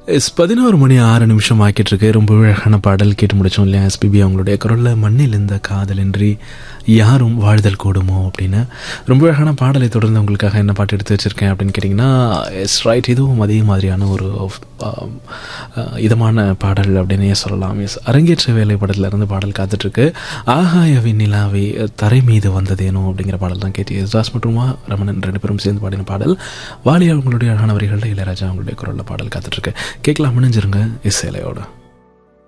S பதினோரு மணி ஆறு நிமிஷம் ஆக்கிட்டு இருக்கு ரொம்ப அழகான பாடல் கேட்டு முடிச்சோம் இல்லையா எஸ்பிபி அவங்களுடைய குரலில் மண்ணில் இந்த காதலின்றி யாரும் வாழ்தல் கூடுமோ அப்படின்னு ரொம்ப அழகான பாடலை தொடர்ந்து உங்களுக்காக என்ன பாட்டு எடுத்து வச்சிருக்கேன் அப்படின்னு கேட்டிங்கன்னா எஸ் ரைட் இதுவும் அதே மாதிரியான ஒரு ஆம், அஹ், இதமான பாடல் அப்படின்னே சொல்லலாம் எஸ் அரங்கேற்ற வேலை படத்துல இருந்து பாடல் காத்துட்ருக்கு ஆகாயவி நிலாவை தரை மீது வந்ததேனோ அப்படிங்கிற பாடல் தான் கேட்டு யேசுதாஸ் மற்றும் மா. ரமணன் ரெண்டு பேரும் சேர்ந்து பாடின பாடல் வாலியா அவங்களுடைய அழகான வரிகளில் இளையராஜா அவங்களுடைய குரலில் பாடல் காத்துட்ருக்கு கேட்கலாம் முடிஞ்சிருங்க இசைலையோட